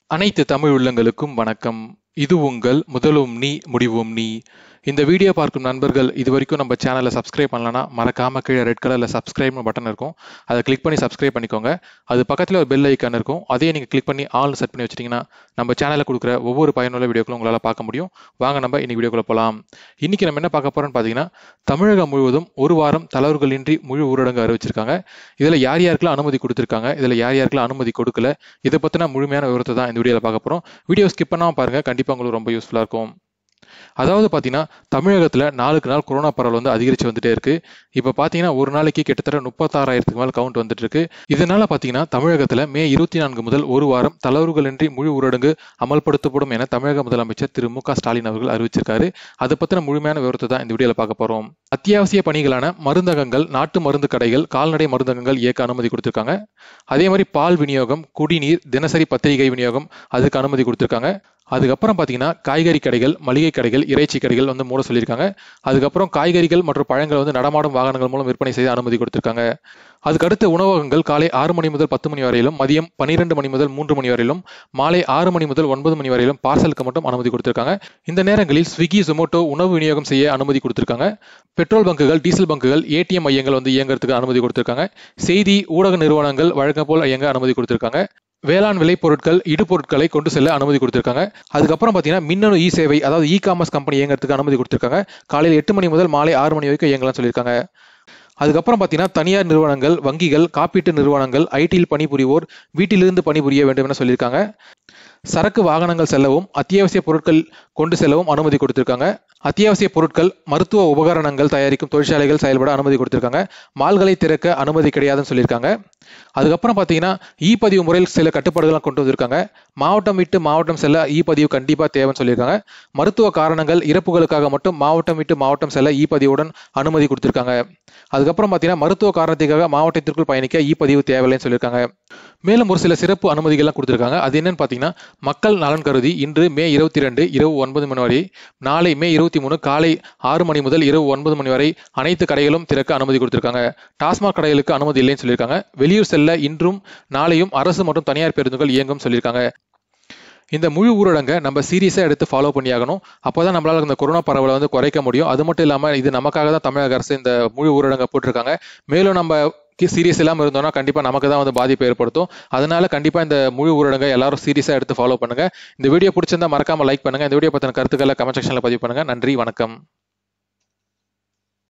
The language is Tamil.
அனைத்து தமிழ் உள்ளங்களுக்கும் வணக்கம் இது உங்கள் முதலும் நீ முடிவும் நீ இந்த வீடியோ பார்க்கும் நண்பர்கள் இது வரைக்கும் நம்ம சேனலை சப்ஸ்கிரைப் பண்ணலனா மறக்காம கீழே ரெட் கலர்ல சப்ஸ்கிரைப்னு பட்டன் இருக்கும் அதை கிளிக் பண்ணி சப்ஸ்கிரைப் பண்ணிக்கோங்க அது பக்கத்தில் ஒரு பெல் ஐக்கான் இருக்கும் அதையும் நீங்கள் கிளிக் பண்ணி ஆல் செட் பண்ணி வச்சிட்டிங்கன்னா நம்ம சேனலில் கொடுக்குற ஒவ்வொரு பயனுள்ள வீடியோக்களும் உங்களால் பார்க்க முடியும் வாங்க நம்ம இன்னைக்கு வீடியோக்குள்ள போகலாம் இன்னைக்கு நம்ம என்ன பார்க்க போறோம்னு பார்த்தீங்கன்னா தமிழகம் முழுவதும் ஒரு வாரம் தளர்வுகளின்றி முழு ஊரடங்கு அறிவிச்சிருக்காங்க இதில் யார் யாருக்கெல்லாம் அனுமதி கொடுத்துருக்காங்க இதில் யார் யாருக்கெல்லாம் அனுமதி கொடுக்கல இதை பற்றின முழுமையான விவரத்தை தான் இந்த வீடியோவில் பார்க்க போகிறோம் வீடியோ ஸ்கிப் பண்ணாமல் பாருங்க கண்டிப்பாக உங்களுக்கு ரொம்ப யூஸ்ஃபுல்லாக இருக்கும் அதாவது பார்த்தீங்கன்னா தமிழகத்தில் நாளுக்கு நாள் கொரோனா பரவல் வந்து அதிகரித்து வந்துட்டே இருக்கு இப்போ பார்த்தீங்கன்னா ஒரு நாளைக்கு கிட்டத்தட்ட முப்பத்தாறாயிரத்துக்கு மேலே கவுண்ட் வந்துட்டு இருக்கு இதனால பார்த்தீங்கன்னா தமிழகத்தில் மே இருபத்தி நான்கு முதல் ஒரு வாரம் தளர்வுகளின்றி முழு ஊரடங்கு அமல்படுத்தப்படும் என தமிழக முதலமைச்சர் திரு மு க ஸ்டாலின் அவர்கள் அறிவிச்சிருக்காரு அதை பற்றின முழுமையான விவரத்தை தான் இந்த வீடியோவில் பார்க்க போகிறோம் அத்தியாவசிய பணிகளான மருந்தகங்கள் நாட்டு மருந்து கடைகள் கால்நடை மருந்தகங்கள் இயக்க அனுமதி கொடுத்துருக்காங்க அதே மாதிரி பால் விநியோகம் குடிநீர் தினசரி பத்திரிகை விநியோகம் அதுக்கு அனுமதி கொடுத்துருக்காங்க அதுக்கப்புறம் பார்த்தீங்கன்னா காய்கறி கடைகள் மளிகை கடைகள் இறைச்சி கடைகள் வந்து மூட சொல்லியிருக்காங்க அதுக்கப்புறம் காய்கறிகள் மற்றும் பழங்கள் வந்து நடமாடும் வாகனங்கள் மூலம் விற்பனை செய்ய அனுமதி கொடுத்திருக்காங்க அதுக்கடுத்து உணவகங்கள் காலை ஆறு மணி முதல் பத்து மணி வரையிலும் மதியம் பன்னிரெண்டு மணி முதல் மூன்று மணி வரையிலும் மாலை ஆறு மணி முதல் ஒன்பது மணி வரையிலும் பார்சலுக்கு மட்டும் அனுமதி கொடுத்திருக்காங்க இந்த நேரங்களில் ஸ்விக்கி ஜொமேட்டோ உணவு விநியோகம் செய்ய அனுமதி கொடுத்திருக்காங்க பெட்ரோல் பங்குகள் டீசல் பங்குகள் ஏடிஎம் மையங்கள் வந்து இயங்குறதுக்கு அனுமதி கொடுத்திருக்காங்க செய்தி ஊடக நிறுவனங்கள் வழக்கம் போல் இயங்க அனுமதி கொடுத்திருக்காங்க வேளாண் விளைபொருட்கள் இடுபொருட்களை கொண்டு செல்ல அனுமதி கொடுத்திருக்காங்க அதுக்கப்புறம் பார்த்தீங்கன்னா மின்னணு இ சேவை அதாவது இ காமர்ஸ் கம்பெனி இயங்குறதுக்கு அனுமதி கொடுத்திருக்காங்க காலையில் எட்டு மணி முதல் மாலை ஆறு மணி வரைக்கும் இயங்கலாம் சொல்லியிருக்காங்க அதுக்கப்புறம் பார்த்தீங்கன்னா தனியார் நிறுவனங்கள் வங்கிகள் காப்பீட்டு நிறுவனங்கள் ஐடியில் பணிபுரிவோர் வீட்டிலிருந்து பணிபுரிய வேண்டும் என சொல்லியிருக்காங்க சரக்கு வாகனங்கள் செல்லவும் அத்தியாவசிய பொருட்கள் கொண்டு செல்லவும் அனுமதி கொடுத்திருக்காங்க அத்தியாவசிய பொருட்கள் மருத்துவ உபகரணங்கள் தயாரிக்கும் தொழிற்சாலைகள் செயல்பட அனுமதி கொடுத்திருக்காங்க மால்களை திறக்க அனுமதி கிடையாதுன்னு சொல்லியிருக்காங்க அதுக்கப்புறம் பார்த்தீங்கன்னா இ பதிவு முறையில் சில கட்டுப்பாடுகள்லாம் கொண்டு வந்திருக்காங்க மாவட்டம் விட்டு மாவட்டம் செல்ல இ பதிவு கண்டிப்பாக தேவைன்னு சொல்லியிருக்காங்க மருத்துவ காரணங்கள் இறப்புகளுக்காக மட்டும் மாவட்டம் விட்டு மாவட்டம் செல்ல இ பதிவுடன் அனுமதி கொடுத்திருக்காங்க அதுக்கப்புறம் பார்த்தீங்கன்னா மருத்துவ காரணத்துக்காக மாவட்டத்திற்குள் பயணிக்க இ பதிவு தேவையில்லைன்னு சொல்லியிருக்காங்க மேலும் ஒரு சில சிறப்பு அனுமதிகள்லாம் கொடுத்திருக்காங்க அது என்னன்னு பார்த்தீங்கன்னா மக்கள் நலன் கருதி இன்று மே இருபத்தி ரெண்டு இரவு ஒன்பது மணி வரை நாளை மே இருபத்தி மூணு காலை ஆறு மணி முதல் இரவு ஒன்பது மணி வரை அனைத்து கடைகளும் திறக்க அனுமதி கொடுத்திருக்காங்க டாஸ்மாக் கடைகளுக்கு அனுமதி இல்லைன்னு சொல்லியிருக்காங்க வெளியூர் செல்ல இன்றும் நாளையும் அரசு மற்றும் தனியார் பேருந்துகள் இயங்கும் சொல்லியிருக்காங்க இந்த முழு ஊரடங்கை நம்ம சீரியஸாக எடுத்து ஃபாலோ பண்ணியாகணும் அப்போ தான் நம்மளால் இந்த கொரோனா பரவலை வந்து குறைக்க முடியும் அது மட்டும் இல்லாமல் இது நமக்காக தான் தமிழக அரசு இந்த முழு ஊரடங்கை போட்டிருக்காங்க மேலும் நம்ம சீரியஸ் இல்லாமல் இருந்தோம்னா கண்டிப்பாக நமக்கு தான் வந்து பாதிப்பு ஏற்படுத்தும் அதனால கண்டிப்பாக இந்த முழு ஊரடங்கை எல்லாரும் சீரியஸாக எடுத்து ஃபாலோ பண்ணுங்க இந்த வீடியோ பிடிச்சிருந்தா மறக்காம லைக் பண்ணுங்க இந்த வீடியோ பற்றின கருத்துக்களை கமெண்ட் செக்ஷனில் பதிவு பண்ணுங்க நன்றி வணக்கம்